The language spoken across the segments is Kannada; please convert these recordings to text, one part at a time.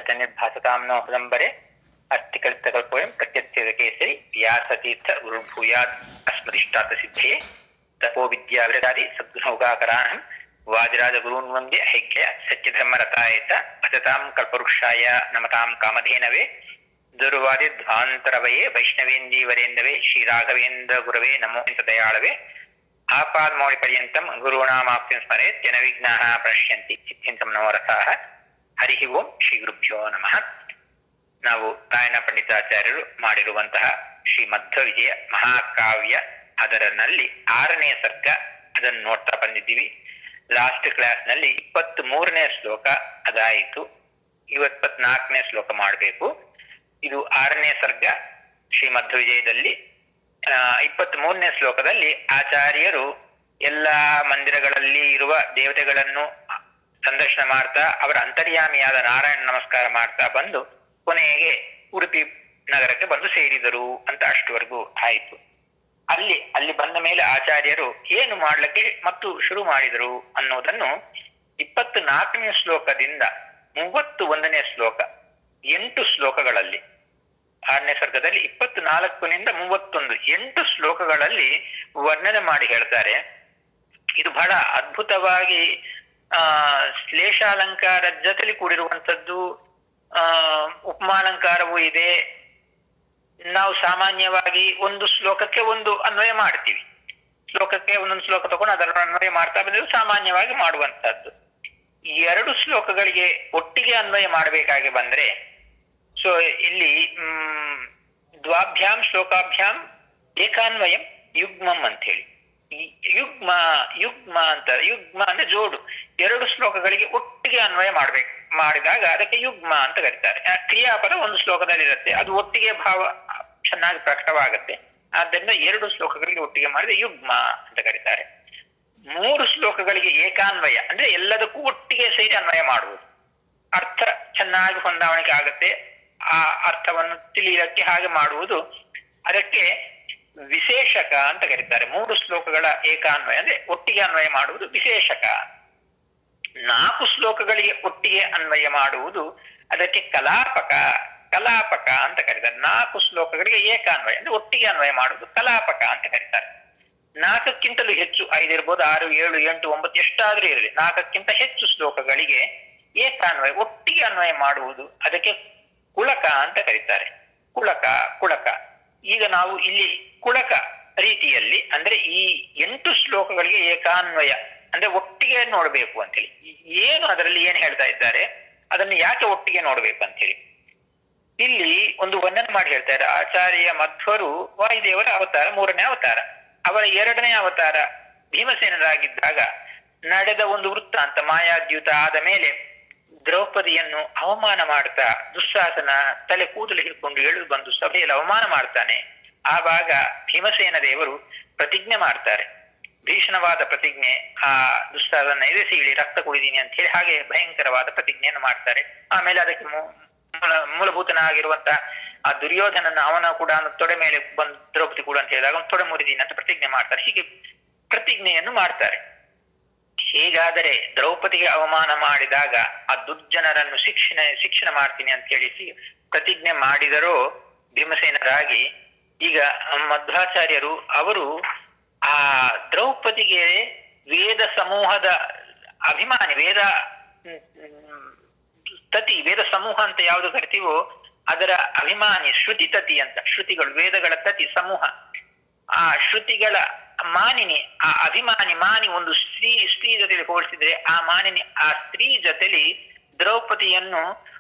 ಚೈತನ್ಯಭಾಸತಾಂ ನೋ ಹೃದಂಬರೆ ಅಸ್ಥಿಕಲ್ಪಕಲ್ಪೋಯಂ ಪ್ರತ್ಯತ್ಯದ ಕೇಸರಿ ವ್ಯಾಸತೀರ್ಥ ಗುರುಭೂಯಾತ್ ಅಸ್ಮದಿಷ್ಟಾತ ಸಿದ್ಧೇ ತಪೋ ವಿದ್ಯಾವಿರದಾದಿ ಸದ್ಗುಣೌಗಾಕರಾಣಂ ವಾದಿರಾಜ ಗುರೂನ್ ವಂದ್ಯ ಹೈಕ್ಯ ಸತ್ಯಧರ್ಮರತಾಯತ ಭಜತಾಂ ಕಲ್ಪವೃಕ್ಷಾಯ ನಮತಾಂ ಕಾಮಧೇನವೇ ದುರ್ವಾದಿ ಧ್ವಾಂತರವಯೇ ವೈಷ್ಣವೇಂದೀವರೇಂದವೇ ಶ್ರೀರಾಘವೇಂದ್ರ ಗುರವೇ ನಮೋ ದಯಾಳವೇ ಆಪಾದಮೌಳಿ ಪರ್ಯಂತಂ ಗುರುಣಾಮಾಪ್ತಿಂ ಸ್ಮರೇತ್ ಜನ ವಿಘ್ನಾಃ ಪ್ರಶ್ಯಂತಿ ಚಿತ್ಯಂತಂ ನವರಸಾಃ ಹರಿ ಓಂ ಶ್ರೀ ಗುರುಭ್ಯೋ ನಮಃ ನಾವು ರಾಯಣ ಪಂಡಿತಾಚಾರ್ಯರು ಮಾಡಿರುವಂತಹ ಶ್ರೀ ಮಧ್ವ ವಿಜಯ ಮಹಾಕಾವ್ಯ ಅದರಲ್ಲಿ ಆರನೇ ಸರ್ಗ ಅದನ್ನು ನೋಡ್ತಾ ಬಂದಿದ್ದೀವಿ ಲಾಸ್ಟ್ ಕ್ಲಾಸ್ ನಲ್ಲಿ ಇಪ್ಪತ್ತ್ ಮೂರನೇ ಶ್ಲೋಕ ಅದಾಯಿತು ಇವತ್ನಾಲ್ಕನೇ ಶ್ಲೋಕ ಮಾಡಬೇಕು ಇದು ಆರನೇ ಸರ್ಗ ಶ್ರೀ ಮಧ್ವ ವಿಜಯದಲ್ಲಿ ಇಪ್ಪತ್ತ್ ಮೂರನೇ ಶ್ಲೋಕದಲ್ಲಿ ಆಚಾರ್ಯರು ಎಲ್ಲಾ ಮಂದಿರಗಳಲ್ಲಿ ಇರುವ ದೇವತೆಗಳನ್ನು ಸಂದರ್ಶನ ಮಾಡ್ತಾ ಅವರ ಅಂತರ್ಯಾಮಿಯಾದ ನಾರಾಯಣ ನಮಸ್ಕಾರ ಮಾಡ್ತಾ ಬಂದು ಕೊನೆಗೆ ಉಡುಪಿ ನಗರಕ್ಕೆ ಬಂದು ಸೇರಿದರು ಅಂತ ಅಷ್ಟವರೆಗೂ ಆಯಿತು ಅಲ್ಲಿ ಅಲ್ಲಿ ಬಂದ ಮೇಲೆ ಆಚಾರ್ಯರು ಏನು ಮಾಡ್ಲಿಕ್ಕೆ ಮತ್ತು ಶುರು ಮಾಡಿದರು ಅನ್ನೋದನ್ನು ಇಪ್ಪತ್ತು ನಾಲ್ಕನೇ ಶ್ಲೋಕದಿಂದ ಮೂವತ್ತು ಒಂದನೇ ಶ್ಲೋಕ ಎಂಟು ಶ್ಲೋಕಗಳಲ್ಲಿ ಆರನೇ ಸರ್ಗದಲ್ಲಿ ಇಪ್ಪತ್ತು ನಾಲ್ಕನಿಂದ ಮೂವತ್ತೊಂದು ಎಂಟು ಶ್ಲೋಕಗಳಲ್ಲಿ ವರ್ಣನೆ ಮಾಡಿ ಹೇಳ್ತಾರೆ ಇದು ಬಹಳ ಅದ್ಭುತವಾಗಿ ಆ ಶ್ಲೇಷಾಲಂಕಾರ ಜೊತೆಲಿ ಕೂಡಿರುವಂತದ್ದು ಆ ಉಪಮಾಲಂಕಾರವೂ ಇದೆ ನಾವು ಸಾಮಾನ್ಯವಾಗಿ ಒಂದು ಶ್ಲೋಕಕ್ಕೆ ಒಂದು ಅನ್ವಯ ಮಾಡ್ತೀವಿ ಶ್ಲೋಕಕ್ಕೆ ಒಂದೊಂದು ಶ್ಲೋಕ ತಗೊಂಡು ಅದರ ಅನ್ವಯ ಮಾಡ್ತಾ ಬಂದ್ರೆ ಸಾಮಾನ್ಯವಾಗಿ ಮಾಡುವಂತಹದ್ದು ಎರಡು ಶ್ಲೋಕಗಳಿಗೆ ಒಟ್ಟಿಗೆ ಅನ್ವಯ ಮಾಡಬೇಕಾಗಿ ಬಂದ್ರೆ ಸೊ ಇಲ್ಲಿ ಹ್ಮ್ ದ್ವಾಭ್ಯಾಂ ಶ್ಲೋಕಾಭ್ಯಾಂ ಏಕಾನ್ವಯಂ ಯುಗ್ಮಂ ಅಂತ ಹೇಳಿ ಯುಗ್ಮ ಯುಗ್ಮ ಅಂತ ಯುಗ್ಮ ಅಂದ್ರೆ ಜೋಡು ಎರಡು ಶ್ಲೋಕಗಳಿಗೆ ಒಟ್ಟಿಗೆ ಅನ್ವಯ ಮಾಡ್ಬೇಕು ಮಾಡಿದಾಗ ಅದಕ್ಕೆ ಯುಗ್ಮ ಅಂತ ಕರೀತಾರೆ ಕ್ರಿಯಾಪದ ಒಂದು ಶ್ಲೋಕದಲ್ಲಿ ಇರುತ್ತೆ ಅದು ಒಟ್ಟಿಗೆ ಭಾವ ಚೆನ್ನಾಗಿ ಪ್ರಕಟವಾಗುತ್ತೆ ಆದ್ದರಿಂದ ಎರಡು ಶ್ಲೋಕಗಳಿಗೆ ಒಟ್ಟಿಗೆ ಮಾಡಿದ್ರೆ ಯುಗ್ಮ ಅಂತ ಕರೀತಾರೆ ಮೂರು ಶ್ಲೋಕಗಳಿಗೆ ಏಕಾನ್ವಯ ಅಂದ್ರೆ ಎಲ್ಲದಕ್ಕೂ ಒಟ್ಟಿಗೆ ಸೇರಿ ಅನ್ವಯ ಮಾಡುವುದು ಅರ್ಥ ಚೆನ್ನಾಗಿ ಹೊಂದಾವಣಿಕೆ ಆಗುತ್ತೆ ಆ ಅರ್ಥವನ್ನು ತಿಳಿಯಕ್ಕೆ ಹಾಗೆ ಮಾಡುವುದು ಅದಕ್ಕೆ ವಿಶೇಷಕ ಅಂತ ಕರೀತಾರೆ ಮೂರು ಶ್ಲೋಕಗಳ ಏಕಾನ್ವಯ ಅಂದ್ರೆ ಒಟ್ಟಿಗೆ ಅನ್ವಯ ಮಾಡುವುದು ವಿಶೇಷಕ ನಾಲ್ಕು ಶ್ಲೋಕಗಳಿಗೆ ಒಟ್ಟಿಗೆ ಅನ್ವಯ ಮಾಡುವುದು ಅದಕ್ಕೆ ಕಲಾಪಕ ಕಲಾಪಕ ಅಂತ ಕರೀತಾರೆ ನಾಲ್ಕು ಶ್ಲೋಕಗಳಿಗೆ ಏಕಾನ್ವಯ ಅಂದ್ರೆ ಒಟ್ಟಿಗೆ ಅನ್ವಯ ಮಾಡುವುದು ಕಲಾಪಕ ಅಂತ ಕರೀತಾರೆ ನಾಲ್ಕಕ್ಕಿಂತಲೂ ಹೆಚ್ಚು ಐದಿರ್ಬೋದು ಆರು ಏಳು ಎಂಟು ಒಂಬತ್ತು ಎಷ್ಟಾದ್ರೂ ಇರಲಿ ನಾಲ್ಕಕ್ಕಿಂತ ಹೆಚ್ಚು ಶ್ಲೋಕಗಳಿಗೆ ಏಕಾನ್ವಯ ಒಟ್ಟಿಗೆ ಅನ್ವಯ ಮಾಡುವುದು ಅದಕ್ಕೆ ಕುಳಕ ಅಂತ ಕರೀತಾರೆ ಕುಳಕ ಕುಳಕ ಈಗ ನಾವು ಇಲ್ಲಿ ಕುಳಕ ರೀತಿಯಲ್ಲಿ ಅಂದ್ರೆ ಈ ಎಂಟು ಶ್ಲೋಕಗಳಿಗೆ ಏಕಾನ್ವಯ ಅಂದ್ರೆ ಒಟ್ಟಿಗೆ ನೋಡ್ಬೇಕು ಅಂತೇಳಿ ಏನು ಅದರಲ್ಲಿ ಏನ್ ಹೇಳ್ತಾ ಇದ್ದಾರೆ ಅದನ್ನು ಯಾಕೆ ಒಟ್ಟಿಗೆ ನೋಡ್ಬೇಕು ಅಂತೇಳಿ ಇಲ್ಲಿ ಒಂದು ವರ್ಣನೆ ಮಾಡಿ ಹೇಳ್ತಾರೆ ಆಚಾರ್ಯ ಮಧ್ವರು ವಾಯುದೇವರ ಅವತಾರ ಮೂರನೇ ಅವತಾರ ಅವರ ಎರಡನೇ ಅವತಾರ ಭೀಮಸೇನರಾಗಿದ್ದಾಗ ನಡೆದ ಒಂದು ವೃತ್ತಾಂತ ಮಾಯಾದ್ಯೂತ ಆದ ಮೇಲೆ ದ್ರೌಪದಿಯನ್ನು ಅವಮಾನ ಮಾಡ್ತಾ ದುಶ್ಶಾಸನ ತಲೆ ಕೂದಲು ಹಿಡ್ಕೊಂಡು ಎಳೆದು ಬಂದು ಸಭೆಯಲ್ಲಿ ಅವಮಾನ ಮಾಡ್ತಾನೆ ಆವಾಗ ಭೀಮಸೇನ ದೇವರು ಪ್ರತಿಜ್ಞೆ ಮಾಡ್ತಾರೆ ಭೀಷಣವಾದ ಪ್ರತಿಜ್ಞೆ ಆ ದುಶ್ಶಾಸನ ಎದೆಸಿ ಇಳಿ ರಕ್ತ ಕುಡಿದೀನಿ ಅಂತ ಹೇಳಿ ಹಾಗೆ ಭಯಂಕರವಾದ ಪ್ರತಿಜ್ಞೆಯನ್ನು ಮಾಡ್ತಾರೆ ಆಮೇಲೆ ಅದಕ್ಕೆ ಮೂಲ ಮೂಲಭೂತನಾಗಿರುವಂತ ಆ ದುರ್ಯೋಧನನ ಅವನ ಕೂಡ ತೊಡೆ ಮೇಲೆ ಬಂದು ದ್ರೌಪದಿ ಕೂಡ ಅಂತ ಹೇಳಿದಾಗ ತೊಡೆ ಮುರಿದೀನಿ ಅಂತ ಪ್ರತಿಜ್ಞೆ ಮಾಡ್ತಾರೆ ಹೀಗೆ ಪ್ರತಿಜ್ಞೆಯನ್ನು ಮಾಡ್ತಾರೆ ಹೇಗಾದರೆ ದ್ರೌಪದಿಗೆ ಅವಮಾನ ಮಾಡಿದಾಗ ಆ ದುರ್ಜನರನ್ನು ಶಿಕ್ಷಣ ಶಿಕ್ಷಣ ಮಾಡ್ತೀನಿ ಅಂತ ಹೇಳಿ ಪ್ರತಿಜ್ಞೆ ಮಾಡಿದರೋ ಭೀಮಸೇನರಾಗಿ ಈಗ ಮಧ್ವಾಚಾರ್ಯರು ಅವರು ಆ ದ್ರೌಪದಿಗೆ ವೇದ ಸಮೂಹದ ಅಭಿಮಾನಿ ವೇದ ತತಿ ವೇದ ಸಮೂಹ ಅಂತ ಯಾವುದು ಕರಿತೀವೋ ಅದರ ಅಭಿಮಾನಿ ಶ್ರುತಿ ತತಿ ಅಂತ ಶ್ರುತಿಗಳು ವೇದಗಳ ತತಿ ಸಮೂಹ ಆ ಶ್ರುತಿಗಳ ಮಾನಿನಿ ಆ ಅಭಿಮಾನಿ ಮಾನಿ ಒಂದು ಸ್ತ್ರೀ ಸ್ತ್ರೀ ಜೊತೆಲಿ ಹೋಲಿಸಿದ್ರೆ ಆ ಮಾನಿನಿ ಆ ಸ್ತ್ರೀ ಜೊತೆಲಿ ದ್ರೌಪದಿಯನ್ನು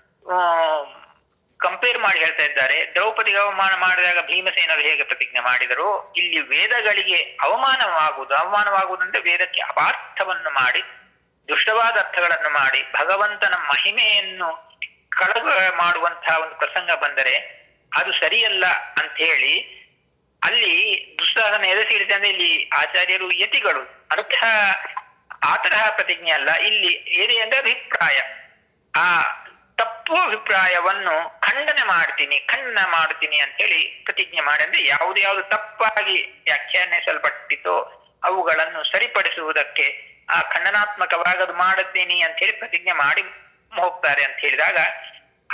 ಕಂಪೇರ್ ಮಾಡಿ ಹೇಳ್ತಾ ಇದ್ದಾರೆ ದ್ರೌಪದಿಗೆ ಅವಮಾನ ಮಾಡಿದಾಗ ಭೀಮಸೇನರು ಹೇಗೆ ಪ್ರತಿಜ್ಞೆ ಮಾಡಿದರು ಇಲ್ಲಿ ವೇದಗಳಿಗೆ ಅವಮಾನವಾಗುವುದು ಅವಮಾನವಾಗುವುದಂದ್ರೆ ವೇದಕ್ಕೆ ಅಪಾರ್ಥವನ್ನು ಮಾಡಿ ದುಷ್ಟವಾದ ಅರ್ಥಗಳನ್ನು ಮಾಡಿ ಭಗವಂತನ ಮಹಿಮೆಯನ್ನು ಕಳಗ ಮಾಡುವಂತಹ ಒಂದು ಪ್ರಸಂಗ ಬಂದರೆ ಅದು ಸರಿಯಲ್ಲ ಅಂತ ಹೇಳಿ ಅಲ್ಲಿ ದುಸ್ಸಾಹನ ಎದೆಸಿಡಿದೆ ಅಂದ್ರೆ ಇಲ್ಲಿ ಆಚಾರ್ಯರು ಯತಿಗಳು ಅರ್ಥ ಆ ತರಹ ಪ್ರತಿಜ್ಞೆ ಅಲ್ಲ ಇಲ್ಲಿ ಏನೇ ಅಂದ್ರೆ ಅಭಿಪ್ರಾಯ ಆ ತಪ್ಪು ಅಭಿಪ್ರಾಯವನ್ನು ಖಂಡನೆ ಮಾಡ್ತೀನಿ ಖಂಡನ ಮಾಡ್ತೀನಿ ಅಂತ ಹೇಳಿ ಪ್ರತಿಜ್ಞೆ ಮಾಡಿ ಅಂದ್ರೆ ಯಾವುದು ಯಾವುದು ತಪ್ಪಾಗಿ ವ್ಯಾಖ್ಯಾನಿಸಲ್ಪಟ್ಟಿತೋ ಅವುಗಳನ್ನು ಸರಿಪಡಿಸುವುದಕ್ಕೆ ಆ ಖಂಡನಾತ್ಮಕವಾಗಿ ಅದು ಮಾಡುತ್ತೀನಿ ಅಂತ ಹೇಳಿ ಪ್ರತಿಜ್ಞೆ ಮಾಡಿ ಹೋಗ್ತಾರೆ ಅಂತ ಹೇಳಿದಾಗ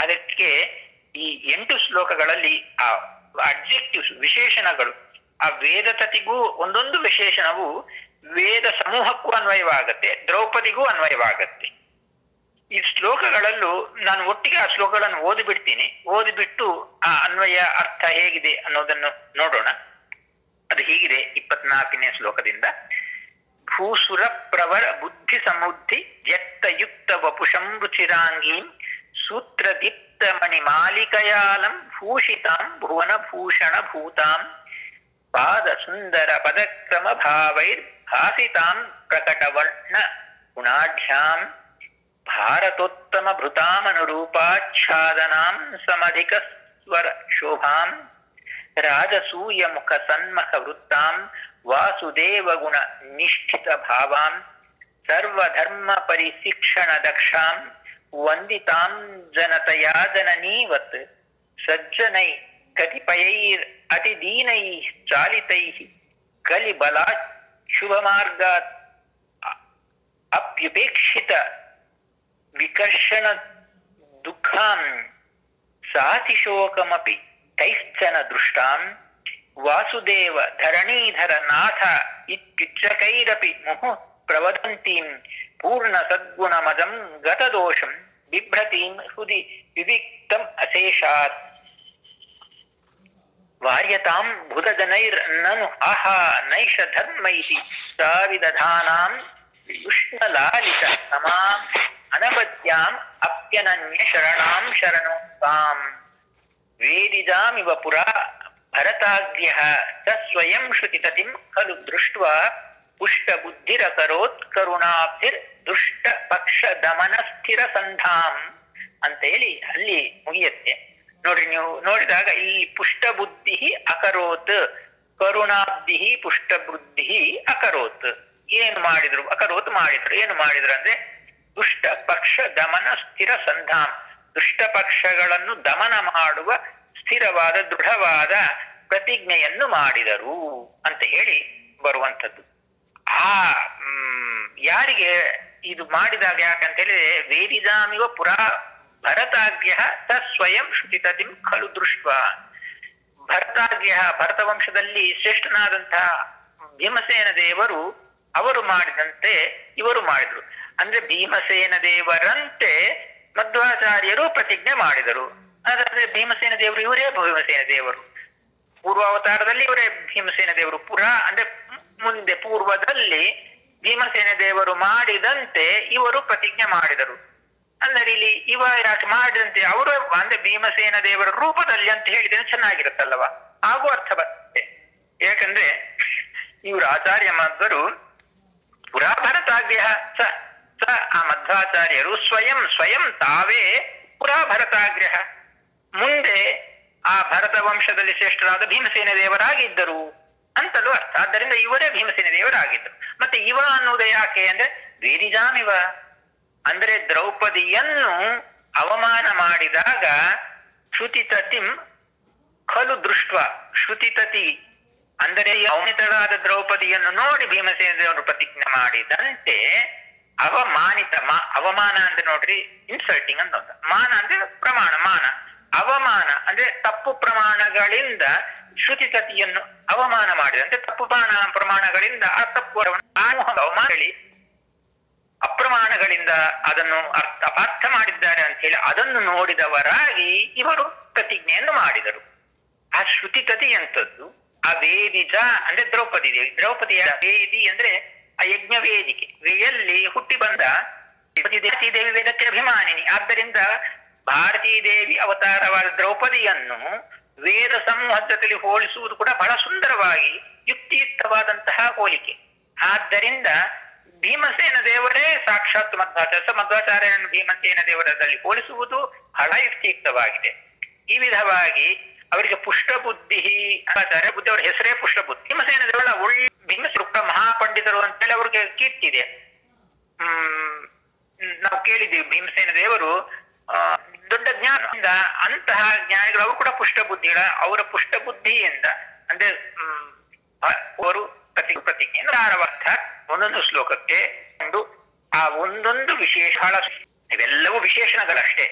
ಅದಕ್ಕೆ ಈ ಎಂಟು ಶ್ಲೋಕಗಳಲ್ಲಿ ಆ ಅಬ್ಜೆಕ್ಟಿವ್ಸ್ ವಿಶೇಷಣಗಳು ಆ ವೇದತತಿಗೂ ಒಂದೊಂದು ವಿಶೇಷಣವು ವೇದ ಸಮೂಹಕ್ಕೂ ಅನ್ವಯವಾಗತ್ತೆ ದ್ರೌಪದಿಗೂ ಅನ್ವಯವಾಗತ್ತೆ ಈ ಶ್ಲೋಕಗಳಲ್ಲೂ ನಾನು ಒಟ್ಟಿಗೆ ಆ ಶ್ಲೋಕಗಳನ್ನು ಓದಿಬಿಡ್ತೀನಿ ಓದಿಬಿಟ್ಟು ಆ ಅನ್ವಯ ಅರ್ಥ ಹೇಗಿದೆ ಅನ್ನೋದನ್ನು ನೋಡೋಣ ಅದು ಹೀಗಿದೆ ಇಪ್ಪತ್ನಾಲ್ಕನೇ ಶ್ಲೋಕದಿಂದ ಭೂಸುರ ಪ್ರವರ ಬುದ್ಧಿ ಸಮೃದ್ಧಿ ವ್ಯಕ್ತಯುಕ್ತ ವಪುಷಂ ರುಚಿರಾಂಗೀಂ ಸೂತ್ರ ದೀಪ್ತ ಮಣಿ ಮಾಲಿಕಯಾಲಂ ಭೂಷಿತಾಂ ಭುವನ ಭೂಷಣ ಭೂತಾಂ ಪಾದ ಸುಂದರ ಪದಕ್ರಮ ಭಾವೈರ್ ಭಾಸಿತಾಂ ಪ್ರಕಟವರ್ಣ ಗುಣಾಢ್ಯಾಂ ಭಾರತೋತ್ತಮ ಭೃತಾಮನುರೂಪಾಚ್ಛಾದನಾಂ ಸಮಧಿಕ ಸ್ವರ ಶೋಭಾಂ ರಾಜಸೂಯ ಮುಖ ಸನ್ಮಖ ವೃತ್ತಾಂ ವಾಸುದೇವ ಗುಣ ನಿಷ್ಠಿತ ಭಾವಾಂ ಸರ್ವಧರ್ಮ ಪರಿಶಿಕ್ಷಣ ದಕ್ಷಾಂ ವಂದಿತಾಂ ಜನತಯಾ ಜನನೀವತ್ ಸಜ್ಜನೈ ಕತಿಪಯೈರ್ ಅತಿದೀನೈ ಚಾಲಿತೈ ಕಲಿಬಲಾ ಶುಭಮಾರ್ಗಾತ್ ಅಪ್ಯುಪೇಕ್ಷಿತ ವಿಕರ್ಷಣ ದುಃಖಾಂ ಸಾತಿಶೋಕಮಪಿ ತೈಶ್ಚನ ದೃಷ್ಟಾಂ ವಾಸುದೇವ ಧರಣೀಧರ ನಾಥ ಇತ್ಯುಚ್ಚಕೈರಪಿ ಮುಹು ಪ್ರವದಂತೀಂ ಪೂರ್ಣ ಸದ್ಗುಣ ಮದಂ ಗತದೋಷಂ ಬಿಭ್ರತೀಂ ಹೃದಿ ವಿವಿಕ್ತಂ ಅಶೇಷಾತ್ ವಾರ್ಯತಾಂ ಭುಜಜನೈರ್ ನನು ಆಹಾ ನೈಷ ಧರ್ಮೈಃ ಸಾವಿದಧಾನಾಂ ವಿಷ್ಣುಲಾಲಿತ ಸಮಾಂ ಅನಬದ್ಯಾಂ ಅಪ್ಯನನ್ಯ ಶರಣಾಂ ಶರಣೋತ್ತಾಂ ವೇದಿಜಾಮಿವ ಪುರಾ ಭರತಾಗ್ರ್ಯಃ ಸ ಸ್ವಯಂ ಶ್ರುತಿತತಿಂ ಖಲು ದೃಷ್ಟ್ವಾ ಪುಷ್ಟ ಬುದ್ಧಿರಕರೋತ್ ಕರುಣಾಬ್ಧಿರ್ ದುಷ್ಟ ಪಕ್ಷ ದಮನ ಸ್ಥಿರ ಸಂಧಾಂ ಅಂತ ಹೇಳಿ ಅಲ್ಲಿ ಮುಗಿಯತ್ತೆ ನೋಡ್ರಿ ನೀವು ನೋಡಿದಾಗ ಈ ಪುಷ್ಟ ಬುದ್ಧಿ ಅಕರೋತ್ ಕರುಣಾಬ್ಧಿ ಪುಷ್ಟ ಬುದ್ಧಿ ಅಕರೋತ್ ಏನು ಮಾಡಿದ್ರು ಅಕರೋತ್ ಮಾಡಿದ್ರು ಏನು ಮಾಡಿದ್ರು ಅಂದ್ರೆ ದುಷ್ಟ ಪಕ್ಷ ದಮನ ಸ್ಥಿರ ಸಂಧಾಂ ದುಷ್ಟ ಪಕ್ಷಗಳನ್ನು ದಮನ ಮಾಡುವ ಸ್ಥಿರವಾದ ದೃಢವಾದ ಪ್ರತಿಜ್ಞೆಯನ್ನು ಮಾಡಿದರು ಅಂತ ಹೇಳಿ ಬರುವಂಥದ್ದು ಆ ಮ್, ಯಾರಿಗೆ ಇದು ಮಾಡಿದಾಗ ಯಾಕಂತ ಹೇಳಿದ್ರೆ ವೇದಿದಾಮಿವ ಪುರಾ ಭರತಾಗ್ರ್ಯ ಸ ಸ್ವಯಂ ಶ್ರುತಿತತಿಂ ಖಲು ದೃಷ್ಟ ಭರತಾಗ್ರ್ಯ ಭರತ ವಂಶದಲ್ಲಿ ಶ್ರೇಷ್ಠನಾದಂತಹ ಭೀಮಸೇನ ದೇವರು ಅವರು ಮಾಡಿದಂತೆ ಇವರು ಮಾಡಿದ್ರು ಅಂದ್ರೆ ಭೀಮಸೇನ ದೇವರಂತೆ ಮಧ್ವಾಚಾರ್ಯರು ಪ್ರತಿಜ್ಞೆ ಮಾಡಿದರು ಹಾಗಾದ್ರೆ ಭೀಮಸೇನ ದೇವರು ಇವರೇ ಭೀಮಸೇನ ದೇವರು ಪೂರ್ವಾವತಾರದಲ್ಲಿ ಇವರೇ ಭೀಮಸೇನ ದೇವರು ಪುರ ಅಂದ್ರೆ ಮುಂದೆ ಪೂರ್ವದಲ್ಲಿ ಭೀಮಸೇನ ದೇವರು ಮಾಡಿದಂತೆ ಇವರು ಪ್ರತಿಜ್ಞೆ ಮಾಡಿದರು ಅಂದರೆ ಇಲ್ಲಿ ಇವ ಯಾಕೆ ಮಾಡಿದಂತೆ ಅವರು ಅಂದ್ರೆ ಭೀಮಸೇನ ದೇವರ ರೂಪದಲ್ಲಿ ಅಂತ ಹೇಳಿದ್ರೆ ಚೆನ್ನಾಗಿರುತ್ತಲ್ಲವ ಹಾಗೂ ಅರ್ಥ ಬರ್ತದೆ ಯಾಕಂದ್ರೆ ಇವರು ಆಚಾರ್ಯ ಮಧ್ವರು ಪುರಾ ಭರತಾಗ್ರ್ಯ ಸ ಸ ಆ ಮಧ್ವಾಚಾರ್ಯರು ಸ್ವಯಂ ಸ್ವಯಂ ತಾವೇ ಪುರಾ ಭರತಾಗ್ರ್ಯ ಮುಂದೆ ಆ ಭರತ ವಂಶದಲ್ಲಿ ಶ್ರೇಷ್ಠರಾದ ಭೀಮಸೇನ ದೇವರಾಗಿದ್ದರು ಅಂತಲೂ ಅರ್ಥ ಆದ್ದರಿಂದ ಇವರೇ ಭೀಮಸೇನ ದೇವರಾಗಿದ್ದರು ಮತ್ತೆ ಇವ ಅನ್ನುವುದು ಯಾಕೆ ಅಂದ್ರೆ ವೇದಿಜಾಮಿವ ಅಂದ್ರೆ ದ್ರೌಪದಿಯನ್ನು ಅವಮಾನ ಮಾಡಿದಾಗ ಶ್ರುತಿತತಿಂ ಖಲು ದೃಷ್ಟ ಶ್ರುತಿತತಿ ಅಂದರೆ ಅವನಿತಳಾದ ದ್ರೌಪದಿಯನ್ನು ನೋಡಿ ಭೀಮಸೇನ ದೇವರು ಪ್ರತಿಜ್ಞೆ ಮಾಡಿದಂತೆ ಅವಮಾನಿತ ಮಾ ಅವಮಾನ ಅಂದ್ರೆ ನೋಡ್ರಿ ಇನ್ಸಲ್ಟಿಂಗ್ ಅಂತ ಒಂದು. ಮಾನ ಅಂದ್ರೆ ಪ್ರಮಾಣ ಮಾನ ಅವಮಾನ ಅಂದ್ರೆ ತಪ್ಪು ಪ್ರಮಾಣಗಳಿಂದ ಶ್ರುತಿತತಿಯನ್ನು ಅವಮಾನ ಮಾಡಿದಂತೆ ತಪ್ಪು ಪ್ರಮಾಣ ಪ್ರಮಾಣಗಳಿಂದ ಆ ತಪ್ಪು ಅವಮಾನ ಹೇಳಿ ಅಪ್ರಮಾಣಗಳಿಂದ ಅದನ್ನು ಅರ್ಥ ಅಪಾರ್ಥ ಮಾಡಿದ್ದಾರೆ ಅಂತ ಹೇಳಿ ಅದನ್ನು ನೋಡಿದವರಾಗಿ ಇವರು ಪ್ರತಿಜ್ಞೆಯನ್ನು ಮಾಡಿದರು ಆ ಶ್ರುತಿತತಿ ಎಂತದ್ದು ಆ ವೇದಿಜ ಅಂದ್ರೆ ದ್ರೌಪದಿ ದೇವಿ ದ್ರೌಪದಿಯ ವೇದಿ ಅಂದ್ರೆ ಆ ಯಜ್ಞ ವೇದಿಕೆ ವೇಯಲ್ಲಿ ಹುಟ್ಟಿ ಬಂದ ದ್ರೌಪದಿ ದೇವಿ ವೇದಕ್ಕೆ ಅಭಿಮಾನಿನಿ ಆದ್ದರಿಂದ ಭಾರತೀ ದೇವಿ ಅವತಾರವಾದ ದ್ರೌಪದಿಯನ್ನು ವೇದ ಸಮೂಹದಲ್ಲಿ ಹೋಲಿಸುವುದು ಕೂಡ ಬಹಳ ಸುಂದರವಾಗಿ ಯುಕ್ತಿಯುಕ್ತವಾದಂತಹ ಹೋಲಿಕೆ ಆದ್ದರಿಂದ ಭೀಮಸೇನ ದೇವರೇ ಸಾಕ್ಷಾತ್ ಮಧ್ವಾಚಾರ್ಯ ಸೊ ಮಧ್ವಾಚಾರ್ಯನನ್ನು ಭೀಮಸೇನ ದೇವರದಲ್ಲಿ ಹೋಲಿಸುವುದು ಬಹಳ ಯುಕ್ತಿಯುಕ್ತವಾಗಿದೆ ಈ ವಿಧವಾಗಿ ಅವರಿಗೆ ಪುಷ್ಟ ಬುದ್ಧಿ ಆಚಾರ್ಯ ಬುದ್ಧಿ ಅವರ ಹೆಸರೇ ಪುಷ್ಟ ಬುದ್ಧಿ ಭೀಮಸೇನ ದೇವರ ಒಳ್ಳೆ ಭೀಮಸೂಕ್ತ ಮಹಾಪಂಡಿತರು ಅಂತೇಳಿ ಅವ್ರಿಗೆ ಕೀರ್ತಿ ಇದೆ ಹ್ಮ್ ನಾವು ಕೇಳಿದ್ದೀವಿ ಭೀಮಸೇನ ದೇವರು ಆ, ದೊಡ್ಡ ಜ್ಞಾನದಿಂದ ಅಂತಹ ಜ್ಞಾನಿಗಳು ಅವರು ಕೂಡ ಪುಷ್ಟ ಬುದ್ಧಿಗಳ ಅವರ ಪುಷ್ಟ ಬುದ್ಧಿಯಿಂದ ಅಂದ್ರೆ ಹ್ಮ್, ಆ- ಅವರು ಪ್ರತಿ ಪ್ರತಿಜ್ಞೆಯನ್ನು ಸಾರವರ್ಥ ಒಂದೊಂದು ಶ್ಲೋಕಕ್ಕೆ ಒಂದು ಆ ಒಂದೊಂದು ವಿಶೇಷ ಬಹಳ ಇವೆಲ್ಲವೂ ವಿಶೇಷಣಗಳಷ್ಟೇ